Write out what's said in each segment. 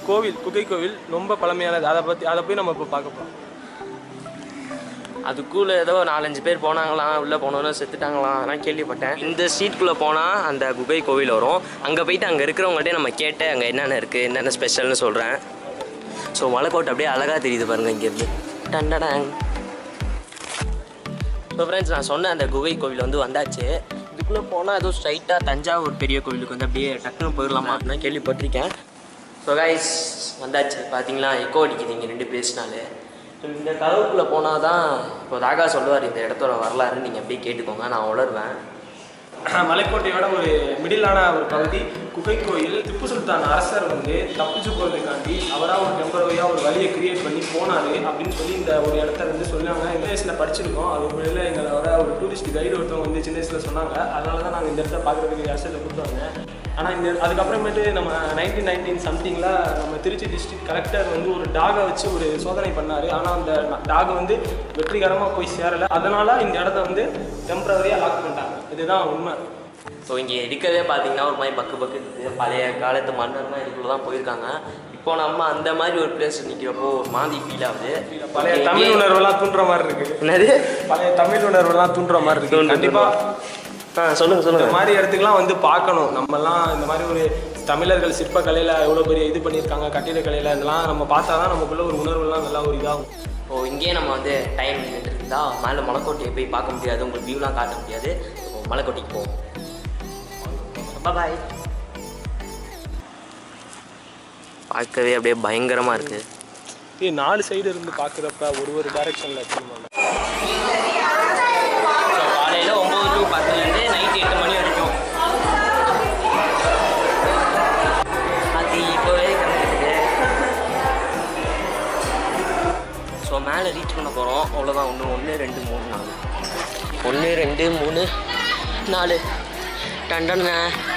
கோவில் குகை கோவில் ரொம்ப பழமையானது அதை பற்றி அதை போய் நம்ம இப்போ பார்க்க போகிறோம் அதுக்குள்ளே ஏதோ நாலஞ்சு பேர் போனாங்களாம் உள்ளே போனோன்னு செத்துட்டாங்களாம் நான் கேள்விப்பட்டேன் இந்த ஸ்ட்ரீட்குள்ளே போனால் அந்த குகை கோவில் வரும் அங்கே போயிட்டு அங்கே இருக்கிறவங்கள்ட்டே நம்ம கேட்டு அங்கே என்னென்ன இருக்குது என்னென்ன ஸ்பெஷல்னு சொல்கிறேன் ஸோ மலைக்கோட்டை அப்படியே அழகாக தெரியுது பாருங்கள் இங்கேருந்து டண்டடாங் ஸோ ஃப்ரெண்ட்ஸ் நான் சொன்ன அந்த குகை கோவில் வந்து வந்தாச்சு இதுக்குள்ளே போனால் ஏதோ ஸ்ட்ரைட்டாக தஞ்சாவூர் பெரிய கோவிலுக்கு வந்து அப்படியே டக்குன்னு போயிடலாமா அப்படின்னு கேள்விப்பட்டிருக்கேன் ஸோ கைஸ் வந்தாச்சு பார்த்தீங்களா எக்கோ அடிக்குது இங்கே ரெண்டு பேசினாலே இந்த கதவுக்குள்ளே போனால் தான் இப்போ ராகா சொல்லுவார் இந்த இடத்தோட வரலாறுன்னு நீங்கள் அப்படியே கேட்டுக்கோங்க நான் உணர்வேன் மலைக்கோட்டையோட ஒரு மிடிலான ஒரு பகுதி குகை கோயில் திப்பு சுல்தான் அரசர் வந்து தப்பிச்சு போகிறதுக்காண்டி அவராக ஒரு டெம்பரவரியாக ஒரு வழியை கிரியேட் பண்ணி போனார் அப்படின்னு சொல்லி இந்த ஒரு இடத்த வந்து சொன்னாங்க சின்ன வயசில் படிச்சிருக்கோம் அது உண்மையில எங்களோட ஒரு டூரிஸ்ட் கைடு ஒருத்தவங்க வந்து சின்ன வயசில் சொன்னாங்க அதனால தான் நாங்கள் இந்த இடத்த பார்க்குறதுக்கு அரசில் கூப்பிட்டாங்க ஆனால் இந்த அதுக்கப்புறமேட்டு நம்ம நைன்டீன் நைன்டீன் சம்திங்கில் நம்ம திருச்சி டிஸ்ட்ரிக்ட் கலெக்டர் வந்து ஒரு டாகை வச்சு ஒரு சோதனை பண்ணார் ஆனால் அந்த டாக் வந்து வெற்றிகரமாக போய் சேரலை அதனால் இந்த இடத்த வந்து டெம்பரவரியாக லாக் பண்ணிட்டாங்க இதுதான் உண்மை ஸோ இங்கே இருக்கிறதே பார்த்தீங்கன்னா ஒரு மாதிரி பக்கு பக்கு இருக்குது பழைய காலத்து மன்னர்லாம் இதுக்குள்ளே தான் போயிருக்காங்க இப்போ நம்ம அந்த மாதிரி ஒரு பிளேஸ் நிற்கிறப்போ ஒரு மாதிரி ஃபீல் ஆகுது பழைய தமிழ் உணர்வெல்லாம் தூண்டுற மாதிரி இருக்கு என்னது பழைய தமிழ் உணர்வெல்லாம் தூண்டுற மாதிரி இருக்கு தூண்டு, கண்டிப்பா ஆ சொல்லுங்கள் இந்த சொல்லுங்கள் மாதிரி இடத்துக்குலாம் வந்து பார்க்கணும் நம்மலாம் இந்த மாதிரி ஒரு தமிழர்கள் சிற்பக்கலையில் எவ்வளோ பெரிய இது பண்ணியிருக்காங்க கட்டிடக்கலையில் இதெல்லாம் நம்ம பார்த்தா தான் நமக்குள்ள ஒரு உணர்வுலாம் நல்லா ஒரு இதாகும் ஓ இங்கேயே நம்ம வந்து டைம் நின்றுட்டு இருந்தா மேலே மலைக்கோட்டையை போய் பார்க்க முடியாது உங்களுக்கு வியூலாம் காட்ட முடியாது ஸோ மலைக்கோட்டைக்கு போவோம் பாய் பார்க்கவே அப்படியே பயங்கரமாக இருக்குது ஏய் நாலு சைடு இருந்து பார்க்குறப்ப ஒரு ஒரு டைரக்ஷனில் எடுத்துருவாங்க ஸோ காலையில் ஒம்பது டு பத்துலேருந்து நைட் எட்டு மணி வரைக்கும் அது இப்போவே கிடக்குது ஸோ மேலே ரீச் பண்ண போகிறோம் அவ்வளோதான் ஒன்று ஒன்று ரெண்டு மூணு நாலு ஒன்று ரெண்டு மூணு நாலு டண்டன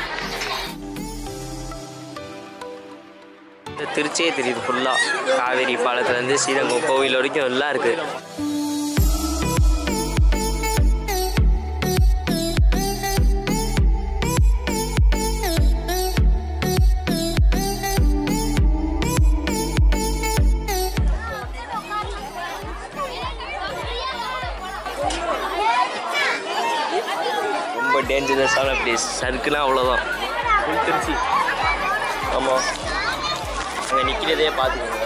இந்த திருச்சியே தெரியுது ஃபுல்லாக காவேரி பாலத்துலேருந்து ஸ்ரீரங்கம் கோவில் வரைக்கும் எல்லாம் இருக்குது ரொம்ப டேஞ்சரஸான பிளேஸ் சறுக்குனா அவ்வளோதான் ஃபுல் திருச்சி ஆமாம் அங்கே நிற்கிறதே பார்த்துக்கோங்க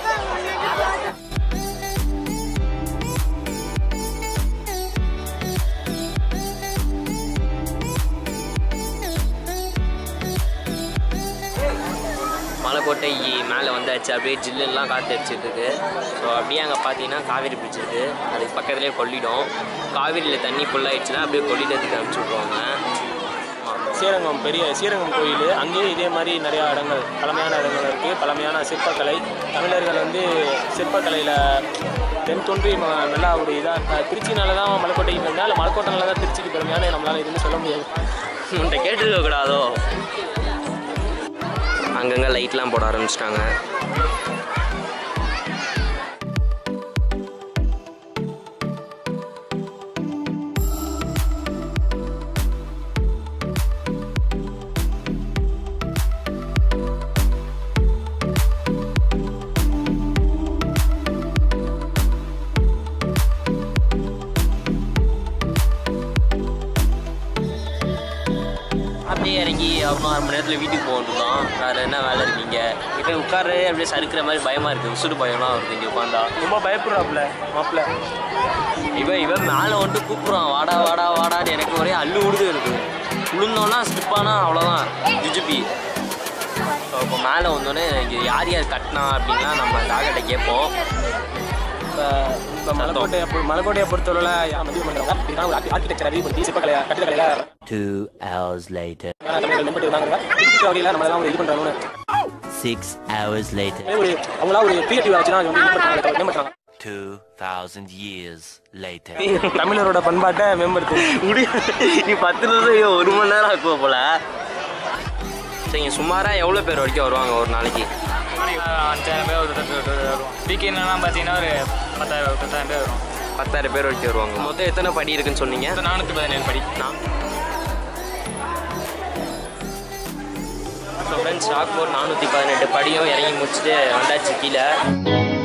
மலைக்கோட்டை மேலே வந்தாச்சு அப்படியே ஜில்லுலாம் காற்று அடிச்சிட்டு இருக்கு ஸோ அப்படியே அங்கே பார்த்தீங்கன்னா காவேரி பிரிட்ஜ் இருக்குது அதுக்கு பக்கத்துலேயே கொள்ளிடம் காவேரியில் தண்ணி ஃபுல்லாகிடுச்சுன்னா அப்படியே கொள்ளிடத்துக்கு அனுப்பிச்சி விட்ருவாங்க ஸ்ரீரங்கம் பெரிய ஸ்ரீரங்கம் கோயில் அங்கேயும் இதே மாதிரி நிறையா இடங்கள் பழமையான இடங்கள் இருக்குது பழமையான சிற்பக்கலை தமிழர்கள் வந்து சிற்பக்கலையில் தென் தோன்றி ம- நல்லா ஒரு இதாக திருச்சினால தான் மலைக்கோட்டைக்கு பெருமையா இல்லை மலைக்கோட்டைனால தான் திருச்சிக்கு பெருமையான நம்மளால் எதுவுமே சொல்ல முடியாது உன்கிட்ட கேட்டுருக்க கூடாதோ அங்கங்கே லைட்லாம் போட ஆரம்பிச்சிட்டாங்க அப்படியே இறங்கி அப்புறம் அரை மணி நேரத்தில் வீட்டுக்கு போகணும் வேறு என்ன வேலை இருக்கீங்க இப்போ உட்காரு அப்படியே சறுக்கிற மாதிரி பயமாக இருக்குது உசுறு பயம்லாம் வருது இங்கே உட்காந்தா ரொம்ப பயப்படுறாப்புல மாப்பிள்ள இவன் இவன் மேலே வந்துட்டு கூப்பிட்றான் வாடா வாடா வாடான்னு எனக்கு ஒரே அள்ளு உடுது இருக்கு விழுந்தோன்னா ஸ்லிப்பானா அவ்வளோதான் ஜிஜிபி ஸோ இப்போ மேலே வந்தோடனே இங்கே யார் யார் கட்டினா அப்படின்லாம் நம்ம டாக்டர்கிட்ட கேட்போம் இப்போ இப்போ மலைக்கோட்டையை பொ- மலைக்கோட்டையை பொறுத்தவரை மதியம் பண்ணுறாங்க இதுக்கான ஒரு ஆர்கிடெக்சர் அறிவுப்படுத்தி சிற்பக்கலையை கட்டிடக்கலையில் Two hours later. தமிழர்கள் மேம்பட்டு இருந்தாங்க இருக்கிற வகையில் நம்மளெல்லாம் ஒரு இது பண்ணுறாங்கன்னு Six hours later. ஒரு அவங்களா ஒரு கிரியேட்டிவ் ஆச்சுன்னா அது வந்து மேம்படுத்துறாங்க மேம்படுத்துறாங்க Two thousand years later. தமிழரோட பண்பாட்டை மேம்படுத்து முடி நீ பத்து நிமிஷம் ஒரு மணி நேரம் ஆக்குவ போல சரிங்க சுமாராக எவ்வளோ பேர் வரைக்கும் வருவாங்க ஒரு நாளைக்கு அஞ்சாயிரம் பேர் ஒரு வருவோம் வீக்கெண்ட்லாம் பார்த்தீங்கன்னா ஒரு பத்தாயிரம் பத்தாயிரம் பேர் வரும் பத்தாயிரம் பேர் வரைக்கும் வருவாங்க மொத்தம் எத்தனை படி இருக்குன்னு சொன்னீங்க இப்போ நானூற்றி பதினேழு படி நான் ஸோ ஃப்ரெண்ட்ஸ் ராக் போர்ட் நானூற்றி பதினெட்டு படியும் இறங்கி முடிச்சுட்டு வந்தாச்சு கீழே